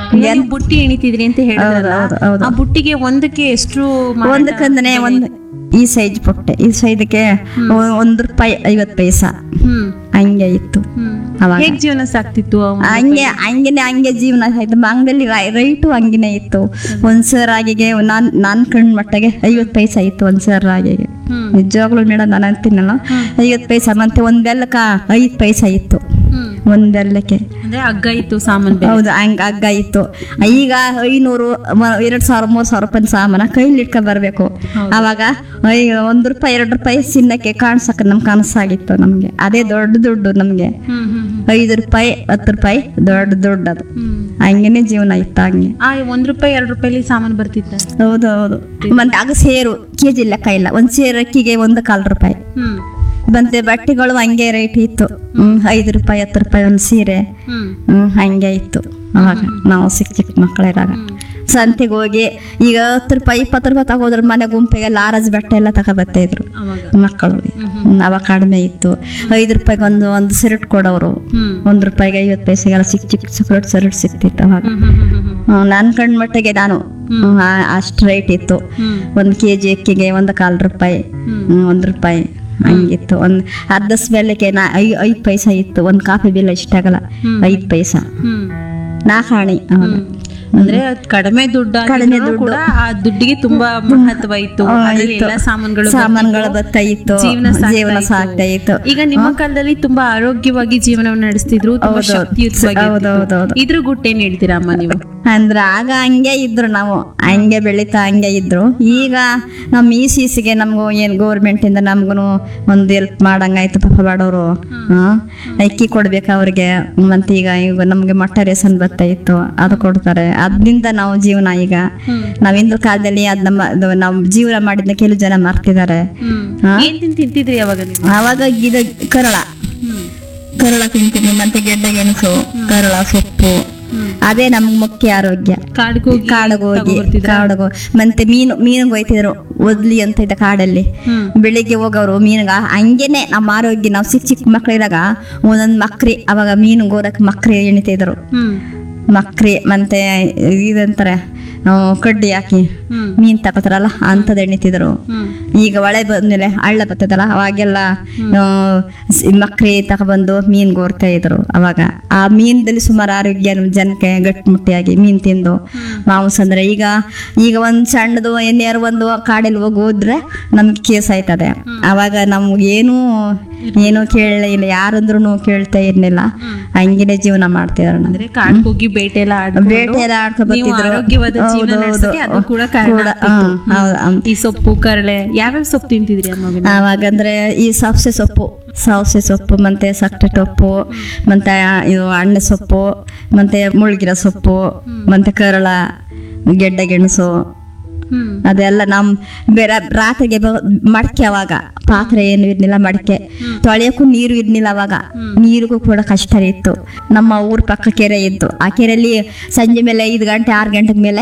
ಈಗ ನೀವು ಬುಟ್ಟಿ ಎಣಿತಿದ್ರಿ ಅಂತ ಹೇಳಿದ್ರಲ್ಲ ಹೌದು, ಹೌದು. ಆ ಬುಟ್ಟಿಗೆ ಒಂದಕ್ಕೆ ಎಷ್ಟು ಮಾರಾಟ ಒಂದಕ್ಕಂದ್ರೆ ಒಂದು ಈ ಸೈಜ್ ಪೊಟ್ಟೆ ಈ ಸೈಜ್ಗೆ ಒಂದು ರೂಪಾಯಿ ಐವತ್ತು ಪೈಸಾ ಹ್ಮ್ ಹಂಗೆ ಇತ್ತು ಹ್ಮ್ ಅವಾಗ ಹೇಗ್ ಜೀವನ ಸಾಕ್ತಿತ್ತು ಆ ಒಂದು ಹಂಗೆ ಹಂಗೆನೆ ಹಂಗೆ ಜೀವನ ಆಯ್ತು ಅಂಗಡಿಯಲ್ಲಿ ರೈಟು ಹಂಗೆನೆ ಇತ್ತು ಒಂದ್ ಸರ್ ರಾಗಿಗೆ ನಾನ್ ನಾನ್ ಕಣ್ ಮಟ್ಟಗೆ ಐವತ್ತು ಪೈಸಾ ಇತ್ತು ಒಂದ್ ಸರ್ ರಾಗಿಗೆ ಹ್ಮ್ ನಿಜವಾಗ್ಲೂ ಮೇಡಮ್ ನಾನು ಅಂತೀನಲ್ಲ ಐವತ್ತು ಪೈಸಾ ಮತ್ತೆ ಒಂದ್ ಬೆಲ್ಲಕ್ಕ ಐದು ಪೈಸಾ ಇತ್ತು ಹ್ಮ್ ಒಂದ್ ಬೆಲ್ಲಕ್ಕೆ ಅಂದ್ರೆ ಹಗ್ಗ ಇತ್ತು ಸಾಮಾನ್ ಬೆಲೆ ಹೌದು ಹಂಗ ಹಗ್ಗ ಇತ್ತು ಈಗ ಐನೂರು ಮ- ಎರಡ್ ಸಾವಿರ ಮೂರ್ ಸಾವಿರ ರೂಪಾಯಿ ಸಾಮಾನ ಕೈಲಿ ಇಟ್ಕೊಂಡ್ ಬರ್ಬೇಕು ಅವಾಗ ಐ ಒಂದ್ ರೂಪಾಯಿ ಎರಡ್ ರೂಪಾಯಿ ಚಿನ್ನಕ್ಕೆ ಕಾಣ್ಸಕ್ ನಮ್ ಕನಸಾಗಿತ್ತು ನಮ್ಗೆ ಅದೇ ದೊಡ್ಡ ದುಡ್ಡು ನಮ್ಗೆ ಹ್ಮ್ ಹ್ಮ್ ಹ್ಮ್ ಐದು ರೂಪಾಯಿ ಹತ್ತು ರೂಪಾಯಿ ದೊಡ್ಡ ದುಡ್ಡು ಅದು ಹ್ಮ್ ಹಂಗೇನೆ ಜೀವನ ಇತ್ತು ಹಂಗೆ ಆ ಒಂದ್ ರೂಪಾಯಿ ಎರಡ್ ರೂಪಾಯಿಲಿ ಸಾಮಾನ್ ಬರ್ತಿತ್ತ ಹೌದು ಹೌದು ಮತ್ತೆ ಆಗ ಸೇರು ಕೆಜಿ ಲೆಕ್ಕ ಇಲ್ಲ ಒಂದ್ ಸೇರು ಅಕ್ಕಿಗೆ ಒಂದು ಕಾಲ್ ರೂಪಾಯಿ ಹ್ಮ್ ಮತ್ತೆ ಬಟ್ಟೆಗಳು ಹಂಗೆ ರೇಟ್ ಇತ್ತು ಹ್ಮ್ ಐದು ರೂಪಾಯಿ ಹತ್ತು ರೂಪಾಯಿ ಒಂದು ಸೀರೆ ಹ್ಮ್ ಹ್ಮ್ ಹಂಗೆ ಇತ್ತು ಅವಾಗ ನಾವು ಚಿಕ್ಕ ಚಿಕ್ಕ ಮಕ್ಕಳಿರಾಗ ಸಂತೆಗೆ ಹೋಗಿ ಈಗ ಹತ್ತು ರೂಪಾಯಿ ಇಪ್ಪತ್ತು ರೂಪಾಯಿ ತಗೋದ್ರ ಮನೆ ಗುಂಪಿಗೆ ಲಾರಜ್ ಬಟ್ಟೆ ಎಲ್ಲ ತಗೊಬರ್ತಾ ಇದ್ರು ಅವಾಗ ಮಕ್ಕಳು ಹ್ಮ್, ಅವಾಗ ಕಡಿಮೆ ಇತ್ತು ಐದು ರೂಪಾಯಿಗೆ ಒಂದು ಒಂದು ಸಿರಟ್ ಕೊಡೋರು ಹ್ಮ್ ಒಂದ್ ರೂಪಾಯಿಗೆ ಐವತ್ತು ಪೈಸೆಗೆಲ್ಲ ಚಿಕ್ಕ ಚಿಕ್ಕ ಸಿಗರೇಟ್ ಸಿರಟ್ ಸಿಕ್ತಿತ್ತು ಅವಾಗ ಹ್ಮ್ ಹ್ಮ್ ಹ್ಮ್ ಹ್ಮ್ ಹ್ಮ್, ನನ್ ಕಣ್ ಮಟ್ಟಿಗೆ ನಾನು ಹ್ಮ್, ಆ- ಅಷ್ಟ್ ರೇಟ್ ಇತ್ತು ಹ್ಮ್ ಒಂದ್ ಕೆ ಜಿ ಅಕ್ಕಿಗೆ ಒಂದು ಕಾಲ್ ರೂಪಾಯಿ ಹ್ಮ್, ಒಂದ್ ರೂಪಾಯಿ ಹಂಗಿತ್ತು ಒಂದ್ ಅರ್ಧ ಬೆಲ್ಲಕ್ಕೆ ನಾ ಐ ಐದ್ ಪೈಸಾ ಇತ್ತು ಒಂದ್ ಕಾಫಿ ಬಿಲ್ ಇಷ್ಟಾಗಲ್ಲ ಹ್ಮ್. ಐದ್ ಪೈಸಾ ಹ್ಮ್ ನಾಲ್ಕಾಣಿ ಅವಾಗ ಅಂದ್ರೆ ಅದ್ ಕಡಿಮೆ ದುಡ್ಡು ಕಡಿಮೆ ದುಡ್ಡು. ಕೂಡ ಆ ದುಡ್ಡಿಗೆ ತುಂಬಾ ಮಹತ್ವ ಇತ್ತು ಆ, ಅದ್ರಲ್ಲಿ ಇತ್ತು. ಎಲ್ಲ ಸಾಮಾನುಗಳು ಸಾಮಾನುಗಳು ಬರ್ತಾ ಇತ್ತು ಜೀವನ ಸಾಗ್ತಾ ಜೀವನ ಇತ್ತು. ಸಾಗ್ತಾ ಇತ್ತು ಈಗ ನಿಮ್ಮ ಕಾಲದಲ್ಲಿ ತುಂಬಾ ಆರೋಗ್ಯವಾಗಿ ಜೀವನವನ್ನು ನಡೆಸ್ತಿದ್ರು ತುಂಬಾ ಹೌದು. ಶಕ್ತಿಯುತವಾಗಿ ಹೌದು, ಹೌದು, ಹೌದು. ಇದ್ರ ಗುಟ್ಟೇನ್ ಹೇಳ್ತೀರಾ ಅಮ್ಮ ನೀವು ಅಂದ್ರೆ ಆಗ ಹಂಗೆ ಇದ್ರು ನಾವು ಹಂಗೆ ಬೆಳೀತಾ ಹಂಗೆ ಇದ್ರು ಈಗ ನಮ್ಮ ಈ ಸೀಸಿಗೆ ನಮಗೂ ಏನು ಗೌರ್ಮೆಂಟ್ ಇಂದ ನಮ್ಗೂ ಒಂದು ಹೆಲ್ಪ್ ಮಾಡಂಗಾಯ್ತು ಪಾಪ ಬಡವರು ಅಕ್ಕಿ ಕೊಡ್ಬೇಕು ಅವ್ರಿಗೆ ಮತ್ತೆ ಈಗ ಈಗ ನಮ್ಗೆ ಮೊಟ್ಟೆ ರೇಷನ್ ಬರ್ತಾ ಇತ್ತು ಅದು ಕೊಡ್ತಾರೆ ಅದರಿಂದ ನಾವು ಜೀವನ ಈಗ ನಾವ್ ಹಿಂದಿನ ಕಾಲದಲ್ಲಿ ಅದ್ ನಮ್ಮ ಅದು ನಾವು ಜೀವನ ಮಾಡಿದ್ನ ಕೆಲವು ಜನ ಮರ್ತಿದ್ದಾರೆ ಹ್ಮ್ ಹಾ? ಏನ್ ತಿಂದ್ ತಿಂತಿದ್ರಿ ಅವಾಗ ನೀವು ಆವಾಗ ಇದು ಕರಳ ಹ್ಮ್ ಕರಳ ತಿಂತೀನಿ ಮತ್ತೆ ಗೆಡ್ಡೆ ಗೆಣಸು ಕರಳ ಸೊಪ್ಪು ಹ್ಮ್. ಅದೇ ನಮ್ಗೆ ಮುಖ್ಯ ಆರೋಗ್ಯ ಕಾಡ್ಗೆ ಹೋಗಿ ಕಾಡಿಗೆ ಹೋಗಿ ತಗೊಂಡ್ಬರ್ತಿದ್ರಾ? ಕಾಡಿಗೆ ಮತ್ತೆ ಮೀನು ಮೀನಿಗೆ ಹೋಯ್ತಿದ್ರು ಒದ್ಲಿ ಅಂತ ಇದ್ದ ಕಾಡಲ್ಲಿ ಹ್ಮ್ ಬೆಳಿಗ್ಗೆ ಹೋಗೋರು ಮೀನುಗ ಹಂಗೇನೆ ನಮ್ಮ ಆರೋಗ್ಯ ನಾವು ಚಿಕ್ಕ ಚಿಕ್ಕ ಮಕ್ಳಿದಾಗ ಒಂದೊಂದು ಮಕ್ರಿ ಅವಾಗ ಮೀನು ಗೋರಕ್ ಮಕ್ರಿ ಎಣಿತಿದ್ರು ಹ್ಮ್ ಮಕ್ರಿ ಮತ್ತೆ ಇದಂತಾರೆ ಆ, ಕಡ್ಡಿ ಹಾಕಿ ಹ್ಮ್ ಮೀನ್ ತಗೋತಾರಲ್ಲ ಅಂಥದ್ದು ಎಣಿತಿದ್ರು ಹ್ಮ್ ಈಗ ಹೊಳೆ ಬಂದ್ಮೇಲೆ ಹಳ್ಳ ಬರ್ತದಲ್ಲ ಅವಾಗೆಲ್ಲ ಆ, ಸ್- ಮಕ್ರಿ ತಗೊಬಂದು ಮೀನ್ ಗೋರ್ತಾ ಇದ್ರು ಅವಾಗ ಆ ಮೀನದಲ್ಲಿ ಸುಮಾರು ಆರೋಗ್ಯ ನಮ್ ಜನಕ್ಕೆ ಗಟ್ಟಿಮುಟ್ಟಿಯಾಗಿ ಮೀನ್ ತಿಂದು ಮಾಂಸ ಅಂದ್ರೆ ಈಗ ಈಗ ಒಂದ್ ಸಣ್ಣದು ಎನ್ಯಾರು ಒಂದು ಕಾಡಲ್ಲಿ ಹೋಗಿ ಹೋದ್ರೆ ನಮ್ಗೆ ಕೇಸ್ ಆಯ್ತದೆ ಅವಾಗ ನಮ್ಗೆ ಏನು ಏನು ಕೇಳಲೇ ಇಲ್ಲ ಯಾರಂದ್ರೂ ಕೇಳ್ತಾ ಇರ್ಲಿಲ್ಲ ಹಂಗೇನೆ ಜೀವನ ಮಾಡ್ತಿದ್ರು ನಾವು ಅಂದ್ರೆ ಕಾಡ್ಗೆ ಹೋಗಿ ಬೇಟೆ ಎಲ್ಲ ಆಡ್ಕೊಂಡು ಬೇಟೆ ಎಲ್ಲ ಆಡ್ಕೊಂಡ್ ನೀವು ಬರ್ತಿದ್ರು. ಆರೋಗ್ಯವಾದ ಜೀವನ ಹೌದು, ನಡೆಸಕ್ಕೆ ಹೌದು. ಅದು ಕೂಡ ಕಾರಣ ಕೂಡ, ಆಗ್ತಿತ್ತು. ಹ್ಮ್, ಹೌದು, ಹ್ಮ್. ಈ ಸೊಪ್ಪು ಕರಳೆ ಯಾವ್ಯಾವ ಸೊಪ್ಪು ತಿಂತಿದ್ರಿ ಅಮ್ಮ ಅವಾಗಂದ್ರೆ ಈ ಸೌಸೆ ಸೊಪ್ಪು ಸೌಸೆ ಸೊಪ್ಪು ಮತ್ತೆ ಸಕ್ಕರೆ ಸೊಪ್ಪು ಮತ್ತೆ ಇದು ಅಣ್ಣೆ ಸೊಪ್ಪು ಮತ್ತೆ ಮುಳ್ಗಿರ ಸೊಪ್ಪು ಮತ್ತೆ ಕರಳ ಗೆಡ್ಡೆ ಗೆಣಸು ಹ್ಮ್ ಅದೆಲ್ಲ ನಮ್ ಬೇರೆ ರಾತ್ರಿಗೆ ಬ- ಮಡಕೆ ಅವಾಗ ಪಾತ್ರೆ ಏನು ಇರ್ಲಿಲ್ಲ ಮಡಕೆ ತೊಳೆಯಕ್ಕೂ ನೀರು ಇರ್ಲಿಲ್ಲ ಅವಾಗ ನೀರಿಗೂ ಕೂಡ ಕಷ್ಟ ಇತ್ತು ನಮ್ಮ ಊರ್ ಪಕ್ಕ ಕೆರೆ ಇತ್ತು ಆ ಕೆರೆಯಲ್ಲಿ ಸಂಜೆ ಮೇಲೆ ಐದು ಗಂಟೆ ಆರು ಗಂಟೆ ಮೇಲೆ